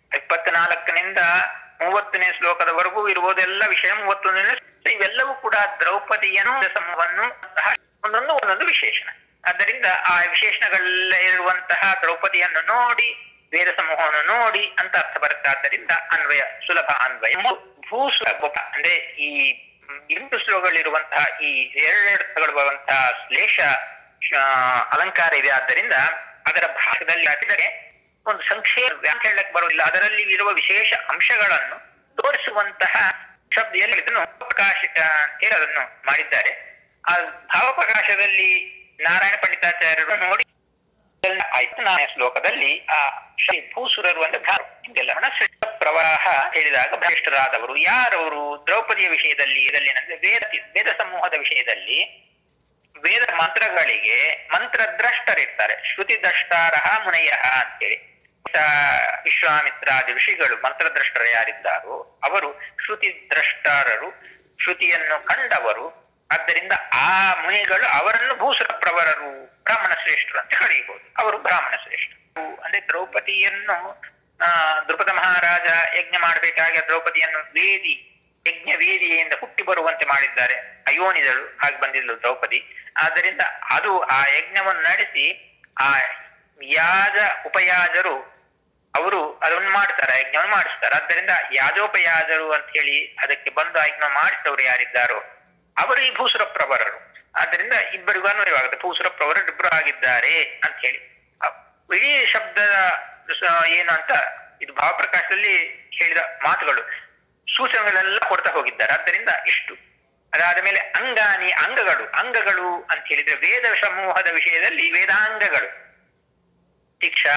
ಇಪ್ಪತ್ನಾಲ್ಕನಿಂದ ಮೂವತ್ತನೇ ಶ್ಲೋಕದವರೆಗೂ ಇರುವುದೆಲ್ಲ ವಿಷಯ ಮೂವತ್ತೊಂದನೇ ಶ್ಲೋಕ. ಇವೆಲ್ಲವೂ ಕೂಡ ದ್ರೌಪದಿಯನ್ನು ಸಮೂಹವನ್ನು ಸಹ ಒಂದೊಂದು ಒಂದೊಂದು ವಿಶೇಷಣ ಆದ್ದರಿಂದ ಆ ವಿಶೇಷಣಗಳೆಲ್ಲ ಇರುವಂತಹ ದ್ರೌಪದಿಯನ್ನು ನೋಡಿ ವೇದ ಸಮೂಹವನ್ನು ನೋಡಿ ಅಂತ ಅರ್ಥ ಬರುತ್ತೆ ಆದ್ದರಿಂದ ಅನ್ವಯ ಸುಲಭ ಅನ್ವಯ ಭೂಸು ಅಂದ್ರೆ ಈ ಮ್, ಎಂಟು ಶ್ಲೋಕಗಳಿರುವಂತಹ ಈ ಎರಡೆರಡು ತಗಳು ಬರುವಂತಹ ಶ್ಲೇಷ ಆ, ಅಲಂಕಾರ ಇದೆ ಆದ್ದರಿಂದ ಅದರ ಭಾಗದಲ್ಲಿ ಹಾಕಿದರೆ ಒಂದು ಸಂಕ್ಷೇಪ ವ್ಯಾಖ್ಯಾನ ಹೇಳಕ್ ಬರುವುದಿಲ್ಲ ಅದರಲ್ಲಿ ಇರುವ ವಿಶೇಷ ಅಂಶಗಳನ್ನು ತೋರಿಸುವಂತಹ ಶಬ್ದ ಎಲ್ಲಿ ಇದನ್ನು ಪ್ರಕಾಶ ಅಂತ ಹೇಳಿ ಅದನ್ನು ಮಾಡಿದ್ದಾರೆ ಆ ಭಾವಪ್ರಕಾಶದಲ್ಲಿ ನಾರಾಯಣ ಪಂಡಿತಾಚಾರ್ಯರು ನೋಡಿ ಆಯ್ತು ನಾನೇ ಶ್ಲೋಕದಲ್ಲಿ ಆ ಶ್ರೀ ಭೂಸುರರು ಅಂದ್ರೆ ಭ್ರಾ- ಇದೆಲ್ಲವನ್ನ ಶ್ರೇಷ್ಠ ಪ್ರವಾಹ ಹೇಳಿದಾಗ ಭ್ರಷ್ಟರಾದವರು ಯಾರವರು ದ್ರೌಪದಿಯ ವಿಷಯದಲ್ಲಿ ಇದರಲ್ಲಿ ವೇದ ವೇದ ಸಮೂಹದ ವಿಷಯದಲ್ಲಿ ವೇದ ಮಂತ್ರಗಳಿಗೆ ಮಂತ್ರದ್ರಷ್ಟರಿರ್ತಾರೆ ಶ್ರುತಿ ದ್ರಷ್ಟಾರಹ ಮುನಯ ಅಂತೇಳಿ ಆ, ವಿಶ್ವಾಮಿತ್ರಾದಿ ಋಷಿಗಳು ಮಂತ್ರದ್ರಷ್ಟರು ಯಾರಿದ್ದಾರೋ ಅವರು ಶ್ರುತಿ ದ್ರಷ್ಟಾರರು ಶ್ರುತಿಯನ್ನು ಕಂಡವರು ಆದ್ದರಿಂದ ಆ ಮುನಿಗಳು ಅವರನ್ನು ಭೂಸುರ ಪ್ರವರರು ಬ್ರಾಹ್ಮಣ ಶ್ರೇಷ್ಠರು ಅಂತ ಕರೆಯಬಹುದು ಅವರು ಬ್ರಾಹ್ಮಣ ಶ್ರೇಷ್ಠರು ಅಂದ್ರೆ ದ್ರೌಪದಿಯನ್ನು ಆ ದ್ರುಪದ ಮಹಾರಾಜ ಯಜ್ಞ ಮಾಡಬೇಕಾಗಿ ದ್ರೌಪದಿಯನ್ನು ವೇದಿ ಯಜ್ಞ ವೇದಿಯಿಂದ ಹುಟ್ಟಿ ಬರುವಂತೆ ಮಾಡಿದ್ದಾರೆ ಅಯೋನಿದಳು ಹಾಗೆ ಬಂದಿದ್ಲು ದ್ರೌಪದಿ ಆದ್ದರಿಂದ ಅದು ಆ ಯಜ್ಞವನ್ನು ನಡೆಸಿ ಆ ಯಾಜ ಉಪಯಾಜರು ಅವರು ಅದನ್ನು ಮಾಡ್ತಾರೆ ಯಜ್ಞವನ್ನು ಮಾಡಿಸ್ತಾರೆ ಆದ್ದರಿಂದ ಯಾಜೋಪಯಾಜರು ಅಂತ ಹೇಳಿ ಅದಕ್ಕೆ ಬಂದು ಆ ಯಜ್ಞ ಮಾಡಿಸಿದವರು ಯಾರಿದ್ದಾರೋ ಅವರು ಈ ಭೂಸುರ ಪ್ರವರರು ಆದ್ದರಿಂದ ಇಬ್ಬರಿಗೂ ಅನ್ವಯವಾಗುತ್ತೆ ಭೂಸುರ ಪ್ರವರರು ಇಬ್ಬರು ಆಗಿದ್ದಾರೆ ಅಂತ ಹೇಳಿ ಆ ಇಡೀ ಶಬ್ದದ ಸ- ಏನು ಅಂತ ಇದು ಭಾವಪ್ರಕಾಶದಲ್ಲಿ ಹೇಳಿದ ಮಾತುಗಳು ಸೂಚನೆಗಳೆಲ್ಲ ಕೊಡ್ತಾ ಹೋಗಿದ್ದಾರೆ ಆದ್ದರಿಂದ ಇಷ್ಟು ಅದಾದ ಮೇಲೆ ಅಂಗಾನಿ ಅಂಗಗಳು ಅಂಗಗಳು ಅಂತ ಹೇಳಿದ್ರೆ ವೇದ ಸಮೂಹದ ವಿಷಯದಲ್ಲಿ ವೇದಾಂಗಗಳು ಶಿಕ್ಷಾ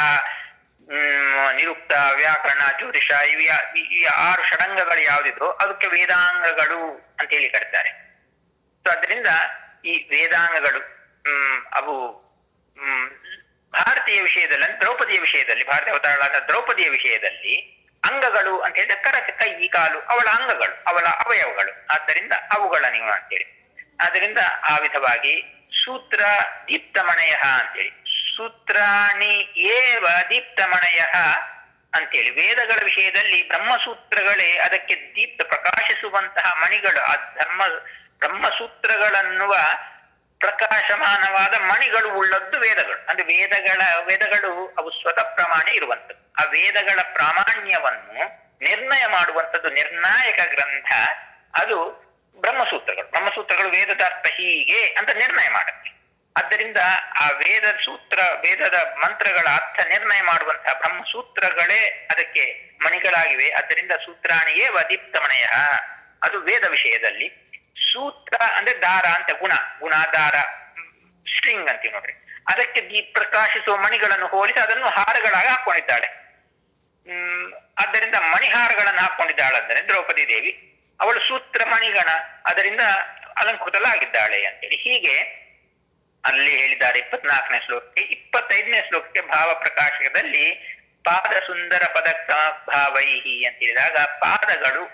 ಹ್ಮ್, ನಿರುಕ್ತ ವ್ಯಾಕರಣ ಜ್ಯೋತಿಷ ಇವು ಯಾ- ಈ ಈ ಆರು ಷಡಂಗಗಳು ಯಾವುದಿದೋ ಅದಕ್ಕೆ ವೇದಾಂಗಗಳು ಅಂತ ಹೇಳಿ ಕರೀತಾರೆ ಸೊ ಅದರಿಂದ ಈ ವೇದಾಂಗಗಳು ಹ್ಮ್ ಅವು ಹ್ಮ್ ಭಾರತೀಯ ವಿಷಯದಲ್ಲಿ ಅಂದ್ರೆ ದ್ರೌಪದಿಯ ವಿಷಯದಲ್ಲಿ ಭಾರತೀಯ ಅವತಾರಗಳಾದ ದ್ರೌಪದಿಯ ವಿಷಯದಲ್ಲಿ ಅಂಗಗಳು ಅಂತ ಹೇಳಿದ್ರೆ ಕರಚ ಕೈ ಕಾಲು ಅವಳ ಅಂಗಗಳು ಅವಳ ಅವಯವಗಳು ಆದ್ದರಿಂದ ಅವುಗಳ ನೀವು ಅಂತೇಳಿ ಆದ್ದರಿಂದ ಆ ವಿಧವಾಗಿ ಸೂತ್ರ ದೀಪ್ತಮಣಯ ಅಂತೇಳಿ ಸೂತ್ರಾಣಿ ಏವ ದೀಪ್ತಮಣಯ ಅಂತೇಳಿ ವೇದಗಳ ವಿಷಯದಲ್ಲಿ ಬ್ರಹ್ಮಸೂತ್ರಗಳೇ ಅದಕ್ಕೆ ದೀಪ್ತ ಪ್ರಕಾಶಿಸುವಂತಹ ಮಣಿಗಳು ಆ ಧರ್ಮ ಬ್ರಹ್ಮಸೂತ್ರಗಳನ್ನುವ ಪ್ರಕಾಶಮಾನವಾದ ಮಣಿಗಳು ಉಳ್ಳದ್ದು ವೇದಗಳು ಅಂದ್ರೆ ವೇದಗಳ ವೇದಗಳು ಅವು ಸ್ವತಃ ಪ್ರಮಾಣ ಇರುವಂತದ್ದು ಆ ವೇದಗಳ ಪ್ರಾಮಾಣ್ಯವನ್ನು ನಿರ್ಣಯ ಮಾಡುವಂಥದ್ದು ನಿರ್ಣಾಯಕ ಗ್ರಂಥ ಅದು ಬ್ರಹ್ಮಸೂತ್ರಗಳು ಬ್ರಹ್ಮಸೂತ್ರಗಳು ವೇದದ ಅರ್ಥ ಹೀಗೆ ಅಂತ ನಿರ್ಣಯ ಮಾಡುತ್ತೆ ಆದ್ದರಿಂದ ಆ ವೇದ ಸೂತ್ರ ವೇದದ ಮಂತ್ರಗಳ ಅರ್ಥ ನಿರ್ಣಯ ಮಾಡುವಂತಹ ಬ್ರಹ್ಮಸೂತ್ರಗಳೇ ಅದಕ್ಕೆ ಮಣಿಗಳಾಗಿವೆ ಆದ್ದರಿಂದ ಸೂತ್ರಾಣಿಯೇ ವದೀಪ್ತಮಣಯ ಅದು ವೇದ ವಿಷಯದಲ್ಲಿ ಸೂತ್ರ ಅಂದ್ರೆ ದಾರ ಅಂತ ಗುಣ ಗುಣ ದಾರ ಸ್ಟ್ರಿಂಗ್ ಅಂತೀವಿ ನೋಡ್ರಿ ಅದಕ್ಕೆ ದೀಪ್ ಪ್ರಕಾಶಿಸುವ ಮಣಿಗಳನ್ನು ಹೋಲಿಸಿ ಅದನ್ನು ಹಾರಗಳಾಗಿ ಹಾಕೊಂಡಿದ್ದಾಳೆ ಹ್ಮ್ ಆದ್ದರಿಂದ ಮಣಿಹಾರಗಳನ್ನು ಹಾಕೊಂಡಿದ್ದಾಳೆ ಅಂದರೆ ದ್ರೌಪದಿ ದೇವಿ ಅವಳು ಸೂತ್ರ ಮಣಿಗಣ ಅದರಿಂದ ಅಲಂಕೃತಲಾಗಿದ್ದಾಳೆ ಅಂತೇಳಿ ಹೀಗೆ ಅಲ್ಲಿ ಹೇಳಿದ್ದಾರೆ ಇಪ್ಪತ್ನಾಲ್ಕನೇ ಶ್ಲೋಕಕ್ಕೆ ಇಪ್ಪತ್ತೈದನೇ ಶ್ಲೋಕಕ್ಕೆ ಭಾವ ಪ್ರಕಾಶಕದಲ್ಲಿ ಪಾದ ಸುಂದರ ಪದಕ ಭಾವೈಹಿ ಅಂತ ಹೇಳಿದಾಗ ಪಾದಗಳು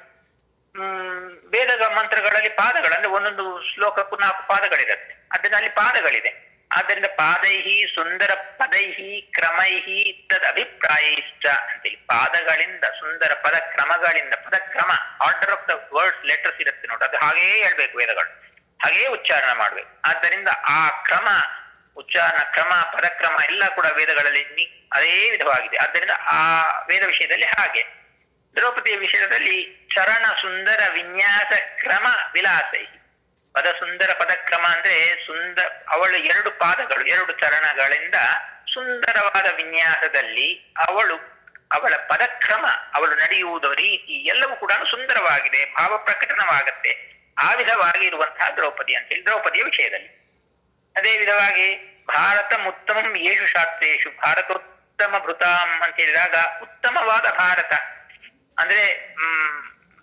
ಹ್ಮ್ ವೇದದ ಮಂತ್ರಗಳಲ್ಲಿ ಪಾದಗಳು ಅಂದ್ರೆ ಒಂದೊಂದು ಶ್ಲೋಕಕ್ಕೂ ನಾಲ್ಕು ಪಾದಗಳಿರುತ್ತೆ ಅದರಲ್ಲಿ ಪಾದಗಳಿದೆ ಆದ್ದರಿಂದ ಪಾದೈಹಿ ಸುಂದರ ಪದೈಹಿ ಕ್ರಮೈಹಿ ತದ್ ಅಭಿಪ್ರಾಯಿಷ್ಟ ಅಂತೇಳಿ ಪಾದಗಳಿಂದ ಸುಂದರ ಪದ ಕ್ರಮಗಳಿಂದ ಪದಕ್ರಮ order of the words letters ಇರುತ್ತೆ ನೋಡಿ ಅದು ಹಾಗೇ ಹೇಳ್ಬೇಕು ವೇದಗಳು ಹಾಗೇ ಉಚ್ಚಾರಣೆ ಮಾಡ್ಬೇಕು ಆದ್ದರಿಂದ ಆ ಕ್ರಮ ಉಚ್ಚಾರಣ ಕ್ರಮ ಪದಕ್ರಮ ಎಲ್ಲ ಕೂಡ ವೇದಗಳಲ್ಲಿ ನಿ- ಅದೇ ವಿಧವಾಗಿದೆ ಆದ್ದರಿಂದ ಆ ವೇದ ವಿಷಯದಲ್ಲಿ ಹಾಗೆ ದ್ರೌಪದಿಯ ವಿಷಯದಲ್ಲಿ ಚರಣ ಸುಂದರ ವಿನ್ಯಾಸ ಕ್ರಮ ವಿಲಾಸೈ ಪದ ಸುಂದರ ಪದಕ್ರಮ ಅಂದ್ರೆ ಸುಂದರ ಅವಳ ಎರಡು ಪಾದಗಳು ಎರಡು ಚರಣಗಳಿಂದ ಸುಂದರವಾದ ವಿನ್ಯಾಸದಲ್ಲಿ ಅವಳು ಅವಳ ಪದಕ್ರಮ ಅವಳು ನಡೆಯುವುದ ರೀತಿ ಎಲ್ಲವೂ ಕೂಡ ಸುಂದರವಾಗಿದೆ ಭಾವ ಪ್ರಕಟನವಾಗತ್ತೆ ಆ ವಿಧವಾಗಿ ಇರುವಂತಹ ದ್ರೌಪದಿ ಅಂತೇಳಿ ದ್ರೌಪದಿಯ ವಿಷಯದಲ್ಲಿ ಅದೇ ವಿಧವಾಗಿ ಭಾರತ ಉತ್ತಮಂ ಯೇಷು ಶಾಸ್ತ್ರೇಶು ಭಾರತೋತ್ತಮ ಭೃತಾಂ ಅಂತ ಹೇಳಿದಾಗ ಉತ್ತಮವಾದ ಭಾರತ ಅಂದ್ರೆ ಹ್ಮ್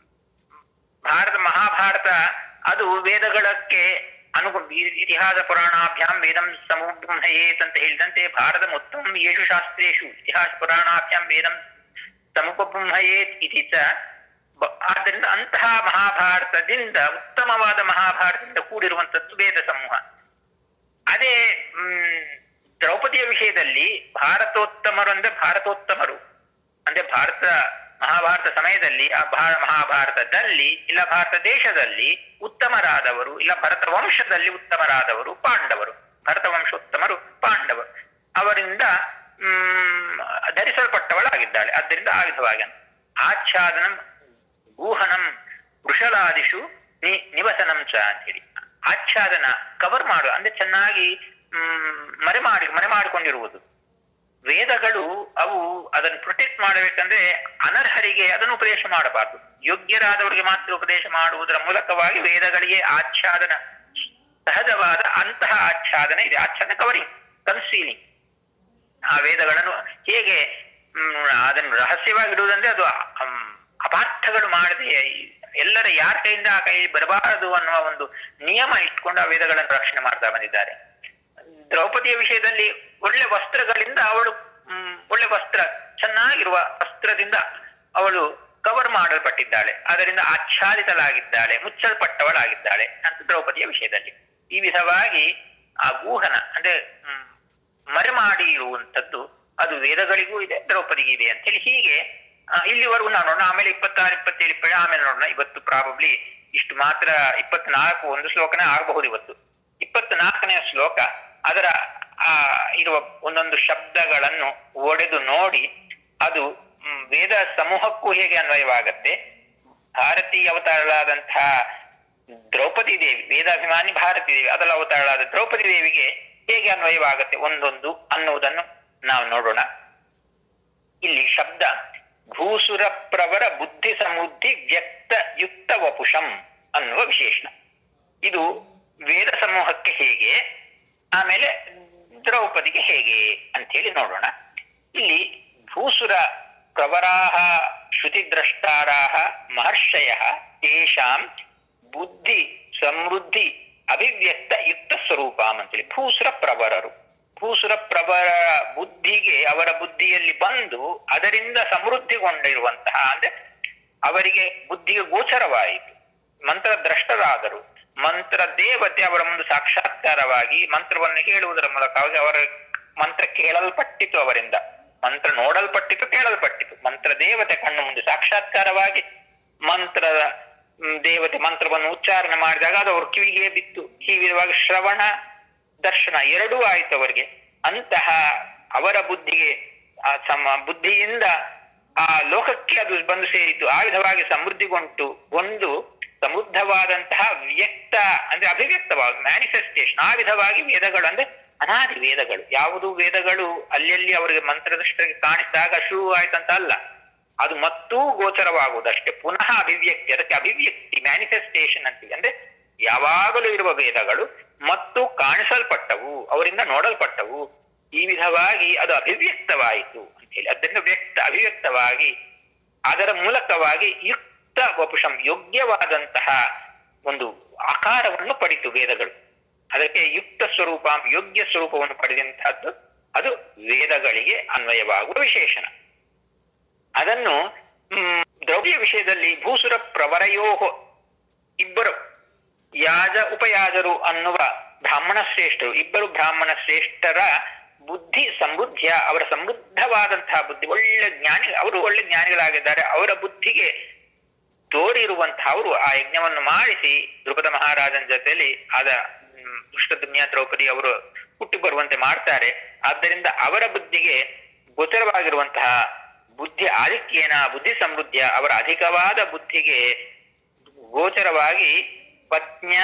ಭಾರತ ಮಹಾಭಾರತ ಅದು ವೇದಗಳಕ್ಕೆ ಅನುಗು ಇತಿಹಾಸ ಪುರಾಣಾಭ್ಯಾಂ ವೇದಂ ಸಮುಬ್ರಹ್ಮಯೇತ್ ಅಂತ ಹೇಳಿದಂತೆ ಭಾರತ ಉತ್ತಮಂ ಯೇಷು ಶಾಸ್ತ್ರೇಶು ಇತಿಹಾಸ ಪುರಾಣಾಭ್ಯಾಂ ವೇದಂ ಸಮುಪಬ್ರಹ್ಮಯೇತ್ ಇತಿ ಚ ಬ- ಆದ್ದರಿಂದ ಅಂತಹ ಮಹಾಭಾರತದಿಂದ ಉತ್ತಮವಾದ ಮಹಾಭಾರತದಿಂದ ಕೂಡಿರುವಂತದ್ದು ವೇದ ಸಮೂಹ ಅದೇ ಹ್ಮ್ ದ್ರೌಪದಿಯ ವಿಷಯದಲ್ಲಿ ಭಾರತೋತ್ತಮರು ಅಂದ್ರೆ ಭಾರತೋತ್ತಮರು ಅಂದ್ರೆ ಭಾರತ ಮಹಾಭಾರತ ಸಮಯದಲ್ಲಿ ಆ ಭಾ ಮಹಾಭಾರತದಲ್ಲಿ ಇಲ್ಲ ಭಾರತ ದೇಶದಲ್ಲಿ ಉತ್ತಮರಾದವರು ಇಲ್ಲ ಭರತ ವಂಶದಲ್ಲಿ ಉತ್ತಮರಾದವರು ಪಾಂಡವರು ಭರತ ವಂಶೋತ್ತಮರು ಪಾಂಡವರು ಅವರಿಂದ ಹ್ಮ್ ಧರಿಸಲ್ಪಟ್ಟವಳಾಗಿದ್ದಾಳೆ ಆದ್ದರಿಂದ ಆ ವಿಧವಾಗಿ ಆಚ್ಛಾದನಂ ಗೂಹನಂ ವೃಷಲಾದಿಷು ನಿ ನಿವಸನಂ ಚ ಅಂತೇಳಿ ಆಚ್ಛಾದನ ಕವರ್ ಮಾಡು ಅಂದ್ರೆ ಚೆನ್ನಾಗಿ ಹ್ಮ್ ಮರೆ ಮಾಡಿ ಮರೆ ಮಾಡಿಕೊಂಡಿರುವುದು ವೇದಗಳು ಅವು ಅದನ್ನು ಪ್ರೊಟೆಕ್ಟ್ ಮಾಡಬೇಕಂದ್ರೆ ಅನರ್ಹರಿಗೆ ಅದನ್ನು ಉಪದೇಶ ಮಾಡಬಾರದು ಯೋಗ್ಯರಾದವರಿಗೆ ಮಾತ್ರ ಉಪದೇಶ ಮಾಡುವುದರ ಮೂಲಕವಾಗಿ ವೇದಗಳಿಗೆ ಆಚ್ಛಾದನ ಸಹಜವಾದ ಅಂತಹ ಆಚ್ಛಾದನ ಇದೆ ಆಚ್ಛಾದನ ಕವರಿಂಗ್ ಕನ್ಸೀಲಿಂಗ್ ಆ ವೇದಗಳನ್ನು ಹೇಗೆ ಹ್ಮ್, ಅದನ್ನು ರಹಸ್ಯವಾಗಿಡುವುದಂದ್ರೆ ಅದು ಹ್ಮ್, ಅಪಾರ್ಥಗಳು ಮಾಡದೆ ಎಲ್ಲರ ಯಾರ ಕೈಯಿಂದ ಆ ಕೈ ಬರಬಾರದು ಅನ್ನುವ ಒಂದು ನಿಯಮ ಇಟ್ಕೊಂಡು ಆ ವೇದಗಳನ್ನು ರಕ್ಷಣೆ ಮಾಡ್ತಾ ಬಂದಿದ್ದಾರೆ ದ್ರೌಪದಿಯ ವಿಷಯದಲ್ಲಿ ಒಳ್ಳೆ ವಸ್ತ್ರಗಳಿಂದ ಅವಳು ಹ್ಮ್, ಒಳ್ಳೆ ವಸ್ತ್ರ ಚೆನ್ನಾಗಿರುವ ವಸ್ತ್ರದಿಂದ ಅವಳು ಕವರ್ ಮಾಡಲ್ಪಟ್ಟಿದ್ದಾಳೆ ಅದರಿಂದ ಆಚ್ಛಾದಿತಲಾಗಿದ್ದಾಳೆ ಮುಚ್ಚಲ್ಪಟ್ಟವಳಾಗಿದ್ದಾಳೆ ಅಂತ ದ್ರೌಪದಿಯ ವಿಷಯದಲ್ಲಿ ಈ ವಿಧವಾಗಿ ಆ ಗೂಹನ ಅಂದ್ರೆ ಹ್ಮ್, ಮರೆ ಮಾಡಿ ಇರುವಂತದ್ದು ಅದು ವೇದಗಳಿಗೂ ಇದೆ ದ್ರೌಪದಿಗೂ ಇದೆ ಅಂತ ಹೇಳಿ ಹೀಗೆ ಆ, ಇಲ್ಲಿವರೆಗೂ ನಾವು ನೋಡೋಣ ಆಮೇಲೆ ಇಪ್ಪತ್ತಾರು ಇಪ್ಪತ್ತೇಳು ಇಪ್ಪತ್ತೇಳು ಆಮೇಲೆ ನೋಡೋಣ ಇವತ್ತು ಪ್ರಾಬಬ್ಲಿ ಇಷ್ಟು ಮಾತ್ರ ಇಪ್ಪತ್ನಾಲ್ಕು ಒಂದು ಶ್ಲೋಕನೇ ಆಗಬಹುದು ಇವತ್ತು ಇಪ್ಪತ್ನಾಲ್ಕನೆಯ ಶ್ಲೋಕ ಅದರ ಆ ಇರುವ ಒಂದೊಂದು ಶಬ್ದಗಳನ್ನು ಒಡೆದು ನೋಡಿ ಅದು ಮ್, ವೇದ ಸಮೂಹಕ್ಕೂ ಹೇಗೆ ಅನ್ವಯವಾಗತ್ತೆ ಭಾರತೀಯ ಅವತಾರಳಾದಂತಹ ದ್ರೌಪದಿ ದೇವಿ ವೇದಾಭಿಮಾನಿ ಭಾರತೀ ದೇವಿ ಅದರ ಅವತಾರಳಾದ ದ್ರೌಪದಿ ದೇವಿಗೆ ಹೇಗೆ ಅನ್ವಯವಾಗತ್ತೆ ಒಂದೊಂದು ಅನ್ನುವುದನ್ನು ನಾವು ನೋಡೋಣ ಇಲ್ಲಿ ಶಬ್ದ ಭೂಸುರ ಪ್ರವರ ಬುದ್ಧಿ ಸಮೃದ್ಧಿ ವ್ಯಕ್ತ ಯುಕ್ತ ವಪುಷಂ ಅನ್ನುವ ವಿಶೇಷಣ ಇದು ವೇದ ಸಮೂಹಕ್ಕೆ ಹೇಗೆ ಆಮೇಲೆ ದ್ರೌಪದಿಗೆ ಹೇಗೆ ಅಂತ ಹೇಳಿ ನೋಡೋಣ ಇಲ್ಲಿ ಭೂಸುರ ಪ್ರವರಾಹ ಶ್ರುತಿದ್ರಷ್ಟಾರಾಹ ಮಹರ್ಷಯ ತೇಷಾಂ ಬುದ್ಧಿ ಸಮೃದ್ಧಿ ಅಭಿವ್ಯಕ್ತ ಯುಕ್ತ ಸ್ವರೂಪಂ ಅಂತೇಳಿ ಭೂಸುರ ಪ್ರವರರು ಭೂಸುರ ಪ್ರವರ ಬುದ್ಧಿಗೆ ಅವರ ಬುದ್ಧಿಯಲ್ಲಿ ಬಂದು ಅದರಿಂದ ಸಮೃದ್ಧಿಗೊಂಡಿರುವಂತಹ ಅಂದ್ರೆ ಅವರಿಗೆ ಬುದ್ಧಿಗೆ ಗೋಚರವಾಯಿತು ಮಂತ್ರ ದ್ರಷ್ಟರಾದರು ಮಂತ್ರ ದೇವತೆ ಅವರ ಮುಂದೆ ಸಾಕ್ಷಾತ್ಕಾರವಾಗಿ ಮಂತ್ರವನ್ನು ಹೇಳುವುದರ ಮೂಲಕವಾಗಿ ಅವರ ಮಂತ್ರ ಕೇಳಲ್ಪಟ್ಟಿತು ಅವರಿಂದ ಮಂತ್ರ ನೋಡಲ್ಪಟ್ಟಿತು ಕೇಳಲ್ಪಟ್ಟಿತು ಮಂತ್ರ ದೇವತೆ ಕಣ್ಣು ಮುಂದೆ ಸಾಕ್ಷಾತ್ಕಾರವಾಗಿ ಮಂತ್ರದ ಹ್ಮ್, ದೇವತೆ ಮಂತ್ರವನ್ನು ಉಚ್ಚಾರಣೆ ಮಾಡಿದಾಗ ಅದು ಅವ್ರ ಕಿವಿಗೆ ಬಿತ್ತು ಈ ವಿಧವಾಗಿ ಶ್ರವಣ ದರ್ಶನ ಎರಡೂ ಆಯ್ತು ಅವರಿಗೆ ಅಂತಹ ಅವರ ಬುದ್ಧಿಗೆ ಆ ಸಮ ಬುದ್ಧಿಯಿಂದ ಆ ಲೋಕಕ್ಕೆ ಅದು ಬಂದು ಸೇರಿತು ಆ ವಿಧವಾಗಿ ಸಮೃದ್ಧಿಗೊಂಟು ಒಂದು ಸಮೃದ್ಧವಾದಂತಹ ವ್ಯಕ್ತ ಅಂದ್ರೆ ಅಭಿವ್ಯಕ್ತವಾಗಿ ಮ್ಯಾನಿಫೆಸ್ಟೇಷನ್ ಆ ವಿಧವಾಗಿ ವೇದಗಳು ಅಂದ್ರೆ ಅನಾದಿ ವೇದಗಳು ಯಾವುದು ವೇದಗಳು ಅಲ್ಲಲ್ಲಿ ಅವರಿಗೆ ಮಂತ್ರದಷ್ಟರಿಗೆ ಕಾಣಿಸಿದಾಗ ಶುರು ಆಯ್ತಂತ ಅಲ್ಲ ಅದು ಮತ್ತೂ ಗೋಚರವಾಗುವುದಷ್ಟೇ ಪುನಃ ಅಭಿವ್ಯಕ್ತಿ ಅದಕ್ಕೆ ಅಭಿವ್ಯಕ್ತಿ ಮ್ಯಾನಿಫೆಸ್ಟೇಷನ್ ಅಂತೀವಿ ಅಂದ್ರೆ ಯಾವಾಗಲೂ ಇರುವ ವೇದಗಳು ಮತ್ತು ಕಾಣಿಸಲ್ಪಟ್ಟವು ಅವರಿಂದ ನೋಡಲ್ಪಟ್ಟವು ಈ ವಿಧವಾಗಿ ಅದು ಅಭಿವ್ಯಕ್ತವಾಯಿತು ಅಂತ ಹೇಳಿ ಅದರಿಂದ ವ್ಯಕ್ತ ಅಭಿವ್ಯಕ್ತವಾಗಿ ಅದರ ಮೂಲಕವಾಗಿ ಯುಕ್ತ ವಪುಷಂ ಯೋಗ್ಯವಾದಂತಹ ಒಂದು ಆಕಾರವನ್ನು ಪಡಿತು ವೇದಗಳು ಅದಕ್ಕೆ ಯುಕ್ತ ಸ್ವರೂಪ ಯೋಗ್ಯ ಸ್ವರೂಪವನ್ನು ಪಡೆದಂತಹದ್ದು ಅದು ವೇದಗಳಿಗೆ ಅನ್ವಯವಾಗುವ ವಿಶೇಷಣ ಅದನ್ನು ಹ್ಮ್, ದ್ರವ್ಯ ವಿಷಯದಲ್ಲಿ ಭೂಸುರ ಪ್ರವರಯೋಹೋ ಇಬ್ಬರು ಯಾಜ ಉಪಯಾಜರು ಅನ್ನುವ ಬ್ರಾಹ್ಮಣ ಶ್ರೇಷ್ಠರು ಇಬ್ಬರು ಬ್ರಾಹ್ಮಣ ಶ್ರೇಷ್ಠರ ಬುದ್ಧಿ ಸಮೃದ್ಧಿಯ ಅವರ ಸಮೃದ್ಧವಾದಂತಹ ಬುದ್ಧಿ ಒಳ್ಳೆ ಜ್ಞಾನಿ ಅವರು ಒಳ್ಳೆ ಜ್ಞಾನಿಗಳಾಗಿದ್ದಾರೆ ಅವರ ಬುದ್ಧಿಗೆ ತೋರಿರುವಂತಹ ಅವರು ಆ ಯಜ್ಞವನ್ನು ಮಾಡಿಸಿ ದ್ರುಪದ ಮಹಾರಾಜನ ಜೊತೆಯಲ್ಲಿ ಆದ ಹ್ಮ್, ದುಷ್ಟದುಮ್ಯ ದ್ರೌಪದಿ ಅವರು ಹುಟ್ಟಿ ಬರುವಂತೆ ಮಾಡ್ತಾರೆ ಆದ್ದರಿಂದ ಅವರ ಬುದ್ಧಿಗೆ ಗೋಚರವಾಗಿರುವಂತಹ ಬುದ್ಧಿ ಆಧಿಕ್ಯೇನ ಬುದ್ಧಿ ಸಮೃದ್ಧಿಯ ಅವರ ಅಧಿಕವಾದ ಬುದ್ಧಿಗೆ ಗೋಚರವಾಗಿ ಪತ್ನ್ಯ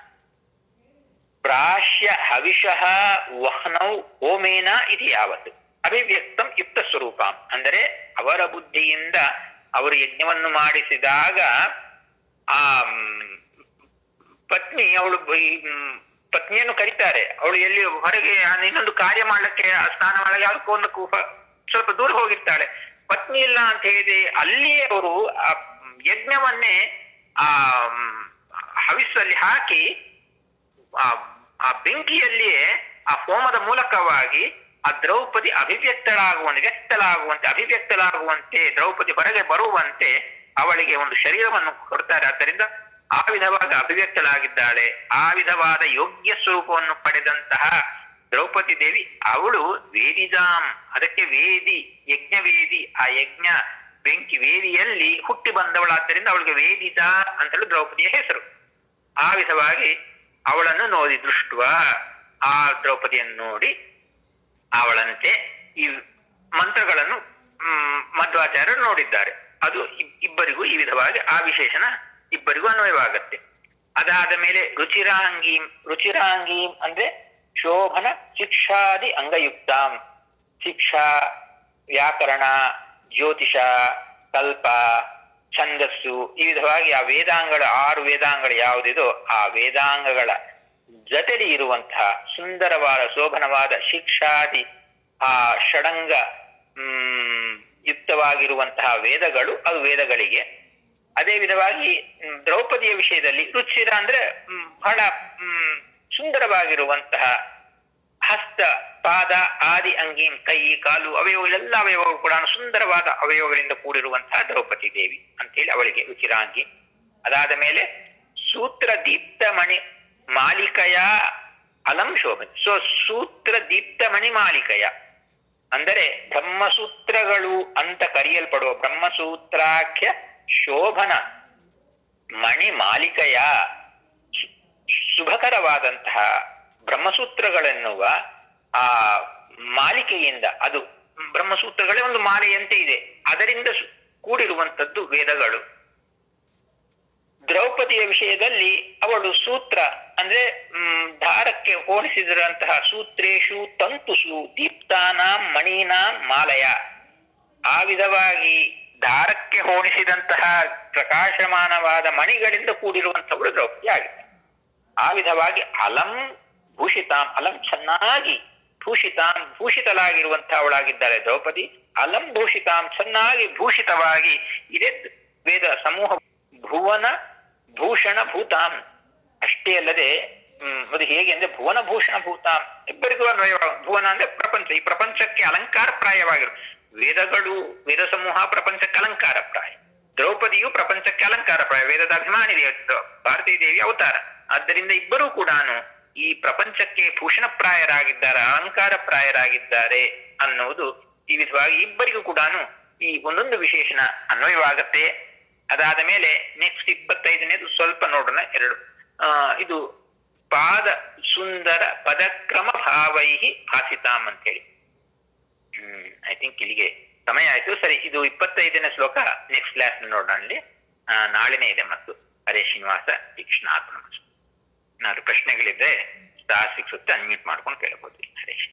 ಪ್ರಾಶ್ಯ ಹವಿಷಃ ವಹ್ನೌ ಓಮೇನ ಇದು ಯಾವತ್ತು ಅಭಿವ್ಯಕ್ತಂ ಯುಕ್ತ ಸ್ವರೂಪ ಅಂದರೆ ಅವರ ಬುದ್ಧಿಯಿಂದ ಅವರು ಯಜ್ಞವನ್ನು ಮಾಡಿಸಿದಾಗ ಆ ಮ್, ಪತ್ನಿ ಅವಳು ಈ, ಮ್, ಪತ್ನಿಯನ್ನು ಕರೀತಾರೆ ಅವಳು ಎಲ್ಲಿ ಹೊರಗೆ ಆ ಇನ್ನೊಂದು ಕಾರ್ಯ ಮಾಡ್ಲಿಕ್ಕೆ ಆ ಸ್ನಾನ ಮಾಡಕ್ಕೆ ಯಾವುದಕ್ಕೂ ಒಂದಕ್ಕೂ ಹೊ- ಸ್ವಲ್ಪ ದೂರ ಹೋಗಿರ್ತಾಳೆ ಪತ್ನಿ ಇಲ್ಲ ಅಂತ ಹೇಳಿ ಅಲ್ಲಿಯೇ ಅವರು ಆ ಯಜ್ಞವನ್ನೇ ಆ ಮ್, ಹವಿಸ್ಸಲ್ಲಿ ಹಾಕಿ ಆ ಆ ಬೆಂಕಿಯಲ್ಲಿಯೇ ಆ ಹೋಮದ ಮೂಲಕವಾಗಿ ಆ ದ್ರೌಪದಿ ಅಭಿವ್ಯಕ್ತಳಾಗುವಂತೆ ವ್ಯಕ್ತಳಾಗುವಂತೆ ಅಭಿವ್ಯಕ್ತಳಾಗುವಂತೆ ದ್ರೌಪದಿ ಹೊರಗೆ ಬರುವಂತೆ ಅವಳಿಗೆ ಒಂದು ಶರೀರವನ್ನು ಕೊಡ್ತಾರೆ ಆದ್ದರಿಂದ ಆ ವಿಧವಾಗಿ ಅಭಿವ್ಯಕ್ತಳಾಗಿದ್ದಾಳೆ ಆ ವಿಧವಾದ ಯೋಗ್ಯ ಸ್ವರೂಪವನ್ನು ಪಡೆದಂತಹ ದ್ರೌಪದಿ ದೇವಿ ಅವಳು ವೇದಿದಾಂ ಅದಕ್ಕೆ ವೇದಿ ಯಜ್ಞ ವೇದಿ ಆ ಯಜ್ಞ ಬೆಂಕಿ ವೇದಿಯಲ್ಲಿ ಹುಟ್ಟಿ ಬಂದವಳಾದ್ದರಿಂದ ಅವಳಿಗೆ ವೇದಿತ ಅಂತ ಹೇಳಿ ದ್ರೌಪದಿಯ ಹೆಸರು ಆ ವಿಧವಾಗಿ ಅವಳನ್ನು ನೋಡಿ ದೃಷ್ಟ ಆ ದ್ರೌಪದಿಯನ್ನು ನೋಡಿ ಅವಳಂತೆ ಈ ಮಂತ್ರಗಳನ್ನು ಮ್, ಮಧ್ವಾಚಾರ್ಯರು ನೋಡಿದ್ದಾರೆ ಅದು ಇಬ್- ಇಬ್ಬರಿಗೂ ಈ ವಿಧವಾಗಿ ಆ ವಿಶೇಷಣ ಇಬ್ಬರಿಗೂ ಅನ್ವಯವಾಗತ್ತೆ ಅದಾದ ಮೇಲೆ ರುಚಿರಾಂಗೀಂ ರುಚಿರಾಂಗೀಂ ಅಂದ್ರೆ ಶೋಭನ ಶಿಕ್ಷಾದಿ ಅಂಗಯುಕ್ತಾಂ ಶಿಕ್ಷಾ ವ್ಯಾಕರಣ ಜ್ಯೋತಿಷ ಕಲ್ಪ ಛಂದಸ್ಸು ಈ ವಿಧವಾಗಿ ಆ ವೇದಾಂಗಗಳ ಆರು ವೇದಾಂಗಗಳು ಯಾವುದಿದೋ ಆ ವೇದಾಂಗಗಳ ಜೊತೆಲಿ ಇರುವಂತಹ ಸುಂದರವಾದ ಶೋಭನವಾದ ಶಿಕ್ಷಾದಿ ಆ ಷಡಂಗ ಹ್ಮ್ ಯುಕ್ತವಾಗಿರುವಂತಹ ವೇದಗಳು ಅದು ವೇದಗಳಿಗೆ ಅದೇ ವಿಧವಾಗಿ ಹ್ಮ್, ದ್ರೌಪದಿಯ ವಿಷಯದಲ್ಲಿ ರುಚಿರ ಅಂದ್ರೆ ಹ್ಮ್, ಬಹಳ ಹ್ಮ್, ಸುಂದರವಾಗಿರುವಂತಹ ಹಸ್ತ ಪಾದ ಆದಿ ಅಂಗೀಂ ಕೈ ಕಾಲು ಅವಯವ ಎಲ್ಲ ಅವಯವಗಳು ಕೂಡ ಸುಂದರವಾದ ಅವಯವಗಳಿಂದ ಕೂಡಿರುವಂತಹ ದ್ರೌಪದಿ ದೇವಿ ಅಂತೇಳಿ ಅವಳಿಗೆ ರುಚಿರಾಂಗಿ ಅದಾದ ಮೇಲೆ ಸೂತ್ರ ದೀಪ್ತ ಮಣಿ ಮಾಲಿಕಯ ಅಲಂ ಶೋಭನೆ ಸೊ ಸೂತ್ರ ದೀಪ್ತ ಮಣಿ ಮಾಲಿಕಯ ಅಂದರೆ ಬ್ರಹ್ಮಸೂತ್ರಗಳು ಅಂತ ಕರೆಯಲ್ಪಡುವ ಬ್ರಹ್ಮಸೂತ್ರಾಖ್ಯ ಶೋಭನ ಮಣಿ ಮಾಲಿಕೆಯ ಶು- ಶುಭಕರವಾದಂತಹ ಬ್ರಹ್ಮಸೂತ್ರಗಳೆನ್ನುವ ಆ ಮಾಲಿಕೆಯಿಂದ ಅದು ಬ್ರಹ್ಮಸೂತ್ರಗಳೇ ಒಂದು ಮಾಲೆಯಂತೆ ಇದೆ ಅದರಿಂದ ಸು- ಕೂಡಿರುವಂತದ್ದು ವೇದಗಳು ದ್ರೌಪದಿಯ ವಿಷಯದಲ್ಲಿ ಅವಳು ಸೂತ್ರ ಅಂದ್ರೆ ಮ್, ದಾರಕ್ಕೆ ಹೋಲಿಸಿದಂತಹ ಸೂತ್ರೇಶು ತಂತುಸು ದೀಪ್ತಾನಾಂ ಮಣೀನಾಂ ಮಾಲಯ ಆ ವಿಧವಾಗಿ ದಾರಕ್ಕೆ ಹೋಲಿಸಿದಂತಹ ಪ್ರಕಾಶಮಾನವಾದ ಮಣಿಗಳಿಂದ ಕೂಡಿರುವಂತವಳು ದ್ರೌಪದಿ ಆಗಿದೆ ಆ ವಿಧವಾಗಿ ಅಲಂ ಭೂಷಿತಾಂ ಅಲಂ ಚೆನ್ನಾಗಿ ಭೂಷಿತಾಂ ಭೂಷಿತಲಾಗಿರುವಂತಹ ಅವಳಾಗಿದ್ದಾಳೆ ದ್ರೌಪದಿ ಅಲಂ ಭೂಷಿತಾಂ ಚೆನ್ನಾಗಿ ಭೂಷಿತವಾಗಿ ಇದೆ ವೇದ ಸಮೂಹ ಭುವನ ಭೂಷಣ ಭೂತಾಂ ಅಷ್ಟೇ ಅಲ್ಲದೆ ಹ್ಮ್, ಅದು ಹೇಗೆ ಅಂದ್ರೆ ಭುವನ ಭೂಷಣ ಭೂತಾಂ ಇಬ್ಬರಿಗೂ ಅನ್ವಯ ಭುವನ ಅಂದ್ರೆ ಪ್ರಪಂಚ ಈ ಪ್ರಪಂಚಕ್ಕೆ ಅಲಂಕಾರ ಪ್ರಾಯವಾಗಿರು ವೇದಗಳು ವೇದ ಸಮೂಹ ಪ್ರಪಂಚಕ್ಕೆ ಅಲಂಕಾರ ಪ್ರಾಯ ದ್ರೌಪದಿಯು ಪ್ರಪಂಚಕ್ಕೆ ಅಲಂಕಾರ ಪ್ರಾಯ ವೇದದ ಅಭಿಮಾನಿ ದೇವ ಭಾರತೀ ದೇವಿ ಅವತಾರ ಆದ್ದರಿಂದ ಇಬ್ಬರೂ ಕೂಡ ಈ ಪ್ರಪಂಚಕ್ಕೆ ಭೂಷಣ ಪ್ರಾಯರಾಗಿದ್ದಾರೆ ಅಲಂಕಾರ ಪ್ರಾಯರಾಗಿದ್ದಾರೆ ಅನ್ನುವುದು ಈ ವಿಧವಾಗಿ ಇಬ್ಬರಿಗೂ ಕೂಡ ಈ ಒಂದೊಂದು ವಿಶೇಷಣ ಅನ್ವಯವಾಗತ್ತೆ ಅದಾದ ಮೇಲೆ ನೆಕ್ಸ್ಟ್ ಇಪ್ಪತ್ತೈದನೇದು ಸ್ವಲ್ಪ ನೋಡೋಣ ಎರಡು ಆ ಇದು ಪಾದ ಸುಂದರ ಪದಕ್ರಮ ಭಾವೈಹಿ ಭಾಸಿತಾಂ ಅಂತೇಳಿ ಹ್ಮ್ ಐ ಥಿಂಕ್ ಇಲ್ಲಿಗೆ ಸಮಯ ಆಯ್ತು ಸರಿ ಇದು ಇಪ್ಪತ್ತೈದನೇ ಶ್ಲೋಕ ನೆಕ್ಸ್ಟ್ ಕ್ಲಾಸ್ ನೋಡೋಣ ಅಲ್ಲಿ ಆ, ನಾಳೆನೇ ಇದೆ ಮತ್ತು ಹರೇ ಶ್ರೀನಿವಾಸ ತೀಕ್ಷ್ಣಾತ್ಮ ಏನಾದ್ರು ಪ್ರಶ್ನೆಗಳಿದ್ರೆ ಸ್ಟಾರ್ ಸಿಕ್ಸ್ ಅನ್ಮ್ಯೂಟ್ ಮಾಡ್ಕೊಂಡು ಕೇಳಬಹುದು ಹರೇ ಶ್ರೀ